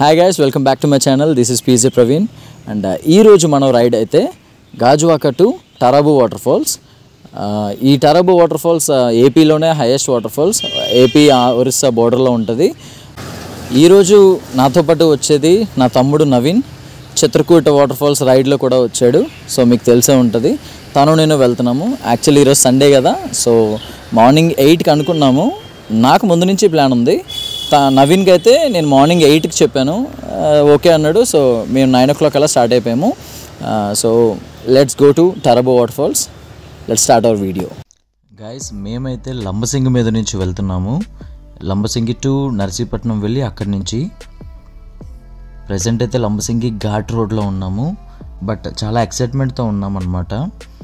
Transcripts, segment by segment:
Hi guys welcome back to my channel this is PJ Praveen and ఈరోజు మనం ride అయితే Gajuwaka to Tarabu waterfalls ఈ Tarabu waterfalls ఏపీలోనే highest waterfalls AP Orissa బోర్డర్లో ఉంటుంది ఈరోజు నాతో పాటు వచ్చేది నా తమ్ముడు నవీన్ చిత్రకూట వాటర్ ఫాల్స్ రైడ్లో కూడా వచ్చాడు సో మీకు తెలిసే ఉంటుంది తను నేను వెళ్తున్నాము యాక్చువల్లీ ఈరోజు సండే కదా సో మార్నింగ్ ఎయిట్కి అనుకున్నాము నాకు ముందు నుంచి ప్లాన్ ఉంది త నవీన్కి అయితే నేను మార్నింగ్ ఎయిట్కి చెప్పాను ఆ, ఓకే అన్నాడు సో మేము నైన్ ఓ క్లాక్ అలా స్టార్ట్ అయిపోయాము so let's go to Tarabu waterfalls let's start our video guys మేమైతే లంబసింగి మీద నుంచి వెళ్తున్నాము లంబసింగి టు నర్సీపట్నం వెళ్ళి అక్కడి నుంచి ప్రజెంట్ అయితే లంబసింగి ఘాట్ రోడ్లో ఉన్నాము బట్ చాలా ఎక్సైట్మెంట్తో ఉన్నాం అనమాట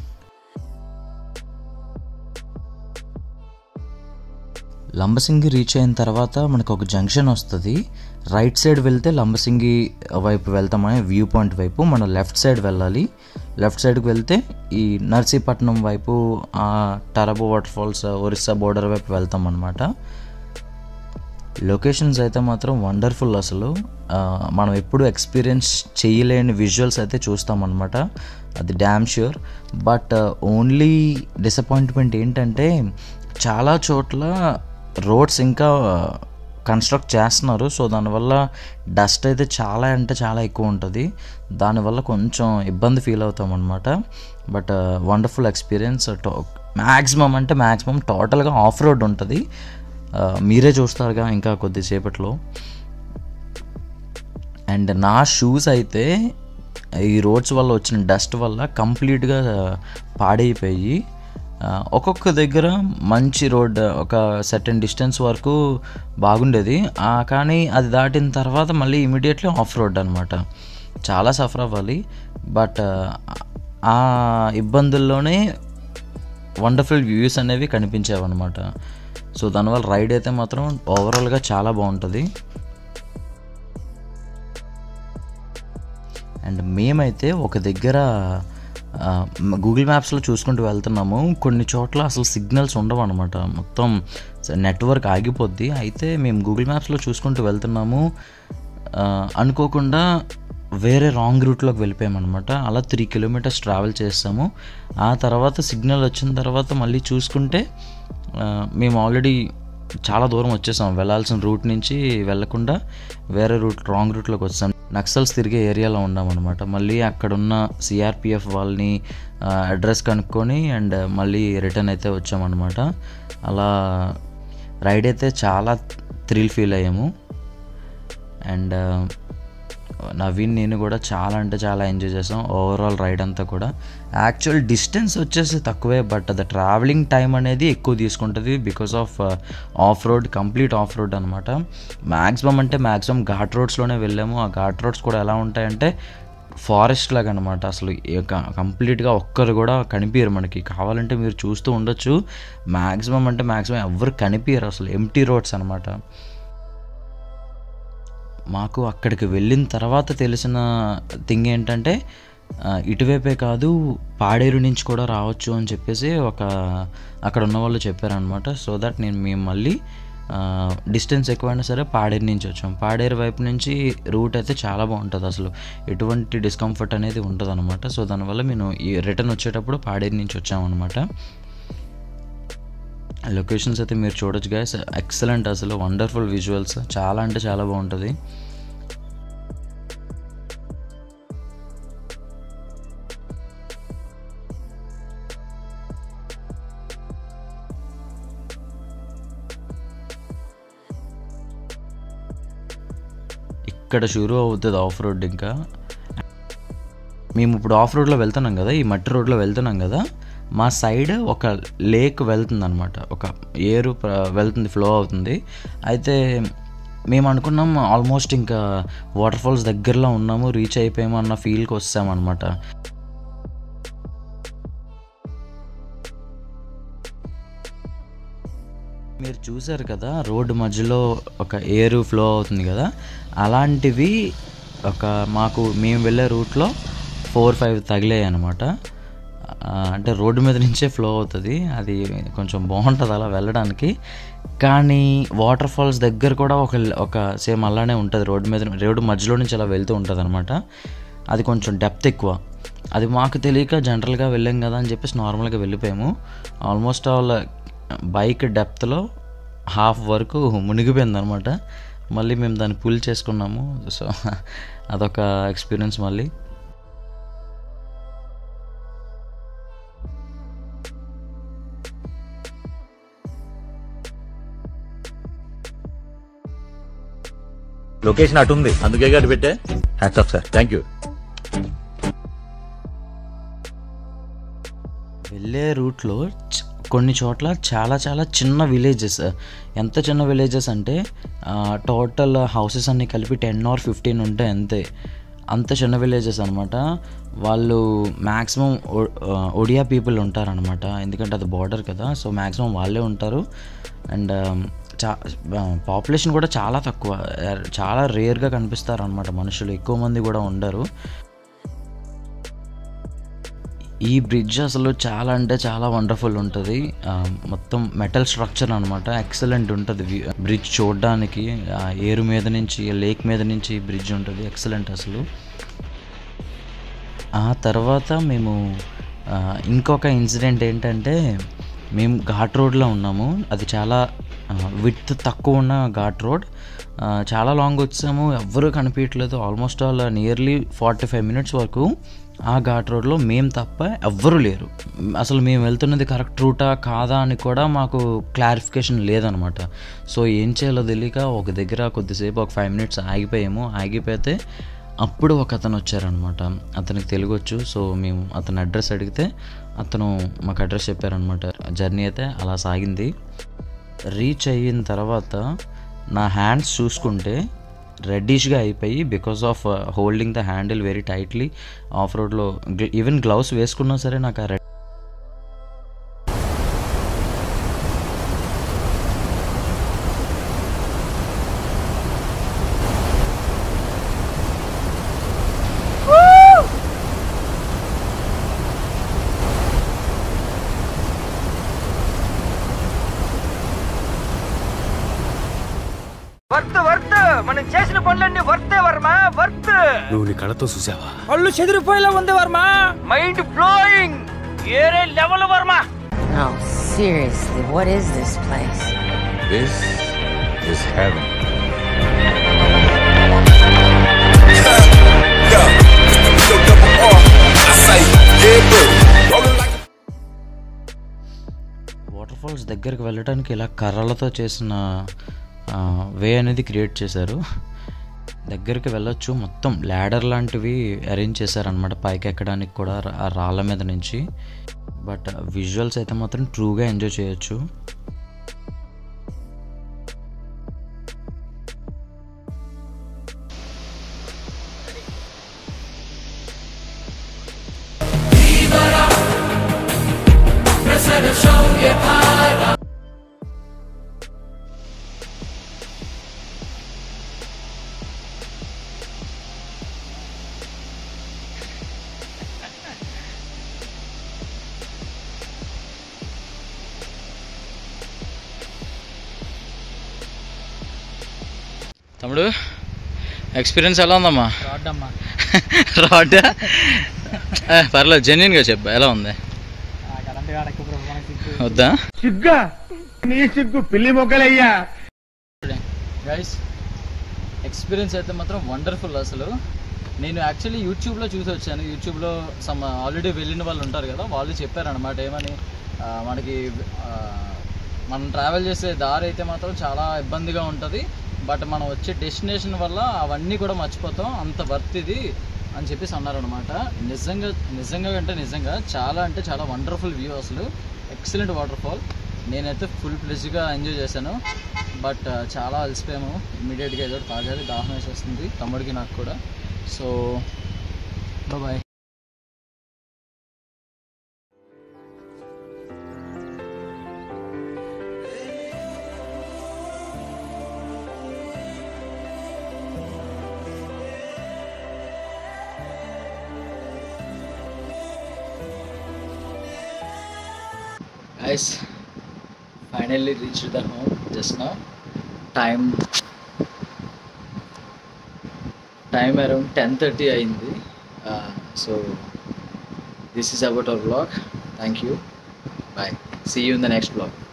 లంబసింగి రీచ్ అయిన తర్వాత మనకు ఒక జంక్షన్ వస్తుంది రైట్ సైడ్ వెళ్తే లంబసింగి వైపు వెళ్తామని వ్యూ పాయింట్ వైపు మనం లెఫ్ట్ సైడ్ వెళ్ళాలి లెఫ్ట్ సైడ్కి వెళ్తే ఈ నర్సీపట్నం వైపు ఆ Tarabu waterfalls Orissa border వైపు వెళ్తాం అనమాట లొకేషన్స్ అయితే మాత్రం వండర్ఫుల్ అసలు ఆ, మనం ఎప్పుడు ఎక్స్పీరియన్స్ చేయలేని విజువల్స్ అయితే చూస్తామన్నమాట అది damn sure but only disappointment ఏంటంటే చాలా చోట్ల రోడ్స్ ఇంకా కన్స్ట్రక్ట్ చేస్తున్నారు సో దానివల్ల డస్ట్ అయితే చాలా అంటే చాలా ఎక్కువ ఉంటుంది దానివల్ల కొంచెం ఇబ్బంది ఫీల్ అవుతాం అనమాట బట్ వండర్ఫుల్ ఎక్స్పీరియన్స్ మ్యాక్సిమం అంటే మ్యాక్సిమం టోటల్గా ఆఫ్ రోడ్ ఉంటుంది ఆ, మీరే చూస్తారుగా ఇంకా కొద్దిసేపట్లో అండ్ నా షూస్ అయితే ఈ రోడ్స్ వల్ల వచ్చిన డస్ట్ వల్ల కంప్లీట్గా పాడైపోయి ఆ, ఒక్కొక్క దగ్గర మంచి రోడ్ ఒక సర్టెన్ డిస్టెన్స్ వరకు బాగుండేది ఆ, కానీ అది దాటిన తర్వాత మళ్ళీ ఇమీడియట్లీ ఆఫ్ రోడ్ అనమాట చాలా సఫర్ అవ్వాలి బట్ ఆ ఇబ్బందుల్లోనే వండర్ఫుల్ వ్యూస్ అనేవి కనిపించేవి అనమాట సో దానివల్ల రైడ్ అయితే మాత్రం ఓవరాల్గా చాలా బాగుంటుంది అండ్ మేమైతే ఒక దగ్గర గూగుల్ మ్యాప్స్లో చూసుకుంటూ వెళ్తున్నాము కొన్ని చోట్ల అసలు సిగ్నల్స్ ఉండవు అనమాట మొత్తం నెట్వర్క్ ఆగిపోద్ది అయితే మేము గూగుల్ మ్యాప్స్లో చూసుకుంటూ వెళ్తున్నాము ఆ, అనుకోకుండా వేరే రాంగ్ రూట్లోకి వెళ్ళిపోయామన్నమాట అలా త్రీ కిలోమీటర్స్ ట్రావెల్ చేస్తాము ఆ తర్వాత సిగ్నల్ వచ్చిన తర్వాత మళ్ళీ చూసుకుంటే ఆ, మేము ఆల్రెడీ చాలా దూరం వచ్చేసాం వెళ్ళాల్సిన రూట్ నుంచి వెళ్ళకుండా వేరే రూట్ రాంగ్ రూట్లోకి వచ్చాం నక్సల్స్ తిరిగే ఏరియాలో ఉన్నామన్నమాట మళ్ళీ అక్కడున్న సిఆర్పిఎఫ్ వాళ్ళని అడ్రస్ కనుక్కొని అండ్ మళ్ళీ రిటర్న్ అయితే వచ్చామన్నమాట అలా రైడ్ అయితే చాలా థ్రిల్ ఫీల్ అయ్యాము అండ్ నవీన్ నేను కూడా చాలా అంటే చాలా ఎంజాయ్ చేసాం ఓవరాల్ రైడ్ అంతా కూడా యాక్చువల్ డిస్టెన్స్ వచ్చేసి తక్కువే బట్ ద ట్రావెలింగ్ టైం అనేది ఎక్కువ తీసుకుంటుంది because of off road complete off road అనమాట మ్యాక్సిమం అంటే మ్యాక్సిమం ఘాట్ రోడ్స్లోనే వెళ్ళాము ఆ ఘాట్ రోడ్స్ కూడా ఎలా ఉంటాయంటే ఫారెస్ట్ లాగా అనమాట అసలు కంప్లీట్గా ఒక్కరు కూడా కనిపించరు మనకి కావాలంటే మీరు చూస్తూ ఉండొచ్చు మ్యాక్సిమం అంటే మ్యాక్సిమం ఎవరు కనిపించరు అసలు ఎంటీ రోడ్స్ అనమాట మాకు అక్కడికి వెళ్ళిన తర్వాత తెలిసిన థింగ్ ఏంటంటే ఆ, ఇటువైపే కాదు పాడేరు నుంచి కూడా రావచ్చు అని చెప్పేసి ఒక అక్కడ ఉన్న వాళ్ళు చెప్పారనమాట సో దట్ నేను మేము మళ్ళీ డిస్టెన్స్ ఎక్కువైనా సరే పాడేరు నుంచి వచ్చాం పాడేరు వైపు నుంచి రూట్ అయితే చాలా బాగుంటుంది అసలు ఎటువంటి డిస్కంఫర్ట్ అనేది ఉంటుంది అనమాట సో దానివల్ల మేము ఈ రిటర్న్ వచ్చేటప్పుడు పాడేరు నుంచి వచ్చామన్నమాట లొకేషన్స్ అయితే మీరు చూడొచ్చు గైస్ ఎక్సలెంట్ అసలు వండర్ఫుల్ విజువల్స్ చాలా అంటే చాలా బాగుంటుంది ఇక్కడ షురూ అవుతుంది ఆఫ్ రోడ్ ఇంకా మేము ఇప్పుడు ఆఫ్ రోడ్లో వెళ్తున్నాం కదా ఈ మట్టి రోడ్లో వెళ్తున్నాం కదా మా సైడ్ ఒక లేక్ వెళ్తుంది అనమాట ఒక ఏరు ప్ర- వెళ్తుంది ఫ్లో అవుతుంది అయితే మేము అనుకున్నాం ఆల్మోస్ట్ ఇంకా వాటర్ ఫాల్స్ దగ్గరలో ఉన్నాము రీచ్ అయిపోయాము అన్న ఫీల్కి వస్తామన్నమాట మీరు చూసారు కదా రోడ్డు మధ్యలో ఒక ఏరు ఫ్లో అవుతుంది కదా అలాంటివి ఒక మాకు మేము వెళ్ళే రూట్లో ఫోర్ ఫైవ్ తగిలాయి అనమాట ఆ, అంటే రోడ్డు మీద నుంచే ఫ్లో అవుతుంది అది కొంచెం బాగుంటుంది అలా వెళ్ళడానికి కానీ వాటర్ ఫాల్స్ దగ్గర కూడా ఒక ఒక సేమ్ అలానే ఉంటుంది రోడ్డు మీద రోడ్డు మధ్యలో నుంచి అలా వెళ్తూ ఉంటుంది అనమాట అది కొంచెం డెప్త్ ఎక్కువ అది మాకు తెలియక జనరల్గా వెళ్ళాం కదా అని చెప్పేసి నార్మల్గా వెళ్ళిపోయాము ఆల్మోస్ట్ ఆల్ బైక్ డెప్త్లో హాఫ్ వరకు మునిగిపోయింది అనమాట మళ్ళీ మేము దాన్ని పుల్ చేసుకున్నాము సో అదొక ఎక్స్పీరియన్స్ మళ్ళీ లొకేషన్ అటు ఉంది అందుకే గడి పెట్టే hats off sir thank you వెళ్ళే రూట్లో చ- కొన్ని చోట్ల చాలా చాలా చిన్న విలేజెస్ ఎంత చిన్న విలేజెస్ అంటే టోటల్ హౌసెస్ అన్నీ కలిపి టెన్ ఆర్ ఫిఫ్టీన్ ఉంటాయి అంతే అంత చిన్న విలేజెస్ అనమాట వాళ్ళు మ్యాక్సిమం ఒడియా పీపుల్ ఉంటారనమాట ఎందుకంటే అది బార్డర్ కదా సో మ్యాక్సిమం వాళ్ళే ఉంటారు అండ్ చా పాపులేషన్ కూడా చాలా తక్కువ చాలా రేర్గా కనిపిస్తారు అనమాట మనుషులు ఎక్కువ మంది కూడా ఉండరు ఈ బ్రిడ్జ్ అసలు చాలా అంటే చాలా వండర్ఫుల్ ఉంటుంది ఆ, మొత్తం మెటల్ స్ట్రక్చర్ అనమాట ఎక్సలెంట్ ఉంటుంది బ్రిడ్జ్ చూడడానికి ఆ ఏరు మీద నుంచి లేక్ మీద నుంచి బ్రిడ్జ్ ఉంటుంది ఎక్సలెంట్ అసలు ఆ తర్వాత మేము ఆ, ఇంకొక ఇన్సిడెంట్ ఏంటంటే మేము ఘాట్ రోడ్లో ఉన్నాము అది చాలా విత్ తక్కువ ఉన్న ఘాట్ రోడ్ ఆ, చాలా లాంగ్ వచ్చాము ఎవ్వరూ కనిపించట్లేదు almost all nearly forty five minutes వరకు ఆ ఘాట్ రోడ్లో మేము తప్ప ఎవ్వరూ లేరు అసలు మేము వెళ్తున్నది కరెక్ట్ రూటా కాదా అని కూడా మాకు క్లారిఫికేషన్ లేదనమాట సో ఏం చేయాలో తెలియక ఒక దగ్గర కొద్దిసేపు ఒక ఫైవ్ మినిట్స్ ఆగిపోయాము ఆగిపోతే అప్పుడు ఒక అతను వచ్చారనమాట అతనికి తెలుగు వచ్చు సో మేము అతని అడ్రస్ అడిగితే అతను మాకు అడ్రస్ చెప్పారనమాట జర్నీ అయితే అలా సాగింది రీచ్ అయిన తర్వాత నా హ్యాండ్స్ చూసుకుంటే రెడ్డిష్గా అయిపోయి because of holding the handle very tightly off రోడ్లో ఈవెన్ గ్లౌస్ వేసుకున్నా సరే నాకు ఆ రెడ్ వర్త్ వర్త్ మనం చేసిన పనులన్నీ వర్తే వర్మ వర్త్ నువ్వు నీ కళ్ళతో చూసావా పళ్ళు చెదిరిపోయేలా ఉంది వర్మ మైండ్ బ్లోయింగ్ ఏరే level Varma No, seriously, what is this place? This is heaven waterfalls దగ్గరికి వెళ్ళడానికి ఇలా కర్రలతో చేసిన వే అనేది క్రియేట్ చేశారు దగ్గరికి వెళ్ళొచ్చు మొత్తం ల్యాడర్ లాంటివి అరేంజ్ చేశారనమాట పైకి ఎక్కడానికి కూడా రా- ఆ రాళ్ళ మీద నుంచి బట్ విజువల్స్ అయితే మాత్రం ట్రూగా ఎంజాయ్ చేయొచ్చు తమ్ముడు ఎక్స్పీరియన్స్ ఎలా ఉందమ్మా రాడ్డమ్మా రాడ్డా ఏ, పర్లేదు జెన్యున్గా చెప్పు ఎలా ఉంది కరెంట్ కాడకు వద్దా సిగ్గా నీ సిగ్గు పిల్లి మొగ్గలయ్యా గైస్ ఎక్స్పీరియన్స్ అయితే మాత్రం వండర్ఫుల్ అసలు నేను యాక్చువల్లీ యూట్యూబ్లో చూసి వచ్చాను యూట్యూబ్లో సమ్ ఆల్రెడీ వెళ్ళిన వాళ్ళు ఉంటారు కదా వాళ్ళు చెప్పారనమాట ఏమని ఆ, మనకి ఆ, మనం ట్రావెల్ చేసే దారి అయితే మాత్రం చాలా ఇబ్బందిగా ఉంటుంది బట్ మనం వచ్చే డెస్టినేషన్ వల్ల అవన్నీ కూడా మర్చిపోతాం అంత వర్త్ ఇది అని చెప్పేసి అన్నారనమాట నిజంగా నిజంగా అంటే నిజంగా చాలా అంటే చాలా వండర్ఫుల్ వ్యూ అసలు ఎక్సలెంట్ వాటర్ ఫాల్ నేనైతే ఫుల్ ప్లెజ్గా ఎంజాయ్ చేశాను బట్ చాలా అలసిపోయాము ఇమీడియట్గా ఏదో ఒకటి తాగాలి దాహం వేసేస్తుంది తమ్ముడికి నాకు కూడా so boys finally reach the home just now time time around ten thirty అయింది so this is about our blog thank you bye see you in the next blog